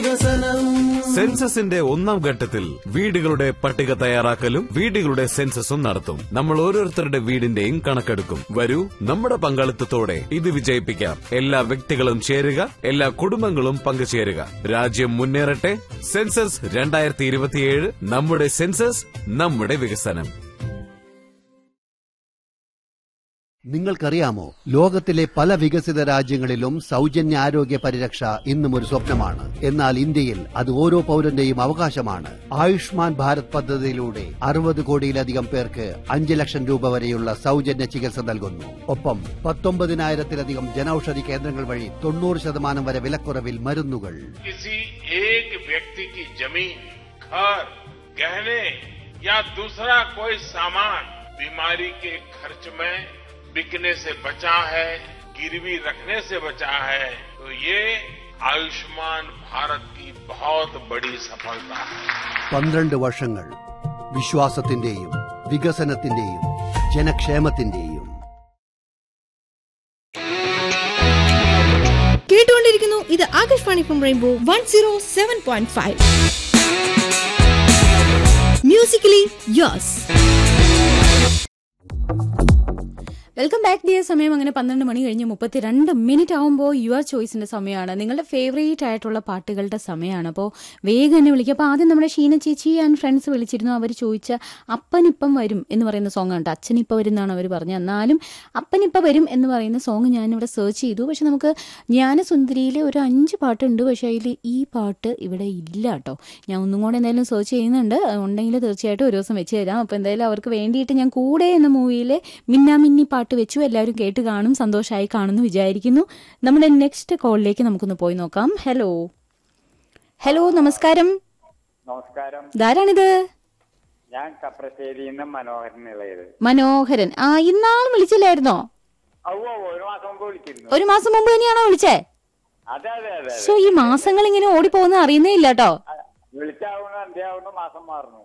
സെൻസസിന്റെ ഒന്നാം ഘട്ടത്തിൽ വീടുകളുടെ പട്ടിക തയ്യാറാക്കലും വീടുകളുടെ സെൻസസും നടത്തും നമ്മൾ ഓരോരുത്തരുടെ വീടിന്റെയും കണക്കെടുക്കും വരൂ നമ്മുടെ പങ്കാളിത്തത്തോടെ ഇത് വിജയിപ്പിക്കാം എല്ലാ വ്യക്തികളും ചേരുക എല്ലാ കുടുംബങ്ങളും പങ്കുചേരുക രാജ്യം മുന്നേറട്ടെ സെൻസസ് രണ്ടായിരത്തി ഇരുപത്തിയേഴ് നമ്മുടെ സെൻസസ് നമ്മുടെ വികസനം നിങ്ങൾക്കറിയാമോ ലോകത്തിലെ പല വികസിത രാജ്യങ്ങളിലും സൗജന്യ ആരോഗ്യ പരിരക്ഷ ഇന്നും ഒരു സ്വപ്നമാണ് എന്നാൽ ഇന്ത്യയിൽ അത് ഓരോ പൗരന്റെയും അവകാശമാണ് ആയുഷ്മാൻ ഭാരത് പദ്ധതിയിലൂടെ അറുപത് കോടിയിലധികം പേർക്ക് അഞ്ച് ലക്ഷം രൂപ വരെയുള്ള സൗജന്യ ചികിത്സ നൽകുന്നു ഒപ്പം പത്തൊമ്പതിനായിരത്തിലധികം ജനൌഷധി കേന്ദ്രങ്ങൾ വഴി തൊണ്ണൂറ് ശതമാനം വരെ വിലക്കുറവിൽ മരുന്നുകൾ किसी एक व्यक्ति की जमीन घर गहने या दूसरा कोई सामान बीमारी के खर्च में बिकने से बचा है गिरवी रखने से बचा है तो ये आयुष्मान भारत की बहुत बड़ी सफलता है പന്ത്രണ്ട് വർഷങ്ങൾ വിശ്വാസത്തിന്റെയും വികസനത്തിന്റെയും ജനക്ഷേമത്തിന്റെയും കേട്ടുകൊണ്ടിരിക്കുന്നു ഇത് Akashvani from rainbow one zero seven point five musically yours welcome back dear സമയം അങ്ങനെ പന്ത്രണ്ട് മണി കഴിഞ്ഞ് മുപ്പത്തിരണ്ട് മിനിറ്റ് ആകുമ്പോൾ യുവർ ചോയ്സിന്റെ സമയമാണ് നിങ്ങളുടെ ഫേവറേറ്റ് ആയിട്ടുള്ള പാട്ടുകളുടെ സമയമാണ് അപ്പോൾ വേഗം എന്നെ വിളിക്കുക അപ്പോൾ ആദ്യം നമ്മുടെ ഷീന ചേച്ചി ആൻഡ് ഫ്രണ്ട്സ് വിളിച്ചിരുന്നു അവർ ചോദിച്ച അപ്പനിപ്പം വരും എന്ന് പറയുന്ന സോങ് ഉണ്ട് അച്ഛനിപ്പം വരും എന്നാണ് അവർ പറഞ്ഞത് എന്നാലും അപ്പനിപ്പം വരും എന്ന് പറയുന്ന സോങ് ഞാനിവിടെ സെർച്ച് ചെയ്തു പക്ഷെ നമുക്ക് ജ്ഞാനസുന്ദരിയിൽ ഒരു അഞ്ച് പാട്ടുണ്ട് പക്ഷേ അതിൽ ഈ പാട്ട് ഇവിടെ ഇല്ല കേട്ടോ ഞാൻ ഒന്നും കൂടെ എന്തായാലും സെർച്ച് ചെയ്യുന്നുണ്ട് ഉണ്ടെങ്കിൽ തീർച്ചയായിട്ടും ഒരു ദിവസം വെച്ച് തരാം അപ്പോൾ എന്തായാലും അവർക്ക് വേണ്ടിയിട്ട് ഞാൻ കൂടെ എന്ന മൂവിയിലെ മിന്നാമിന്നി പാട്ട് വെച്ചു എല്ലാവരും കേട്ട് കാണും സന്തോഷമായി കാണുമെന്ന് വിചാരിക്കുന്നു നമ്മുടെ നെക്സ്റ്റ് കോളിലേക്ക് നമുക്കൊന്ന് പോയി നോക്കാം ഹലോ ഹലോ നമസ്കാരം നമസ്കാരം ഇതാരാണിത് ഞാൻ കപ്രശ്ശേരിയിൽ നിന്ന് മനോഹരൻ ഇളയത് മനോഹരൻ ആ ഇന്നാളും വിളിച്ചില്ലായിരുന്നോ ഔവോ ഒരു മാസം മുമ്പ് വിളിച്ചിരുന്നു ഒരു മാസം മുമ്പ് തന്നെയാണോ വിളിച്ചേ അതെ അതെ അതെ സോ ഈ മാസങ്ങൾ ഇങ്ങനെ ഓടിപ്പോകുന്ന അറിയുന്നേ ഇല്ല കേട്ടോ വിളിച്ചാവുന്ന അന്ത്യാവുന്ന മാസം മാറുന്നു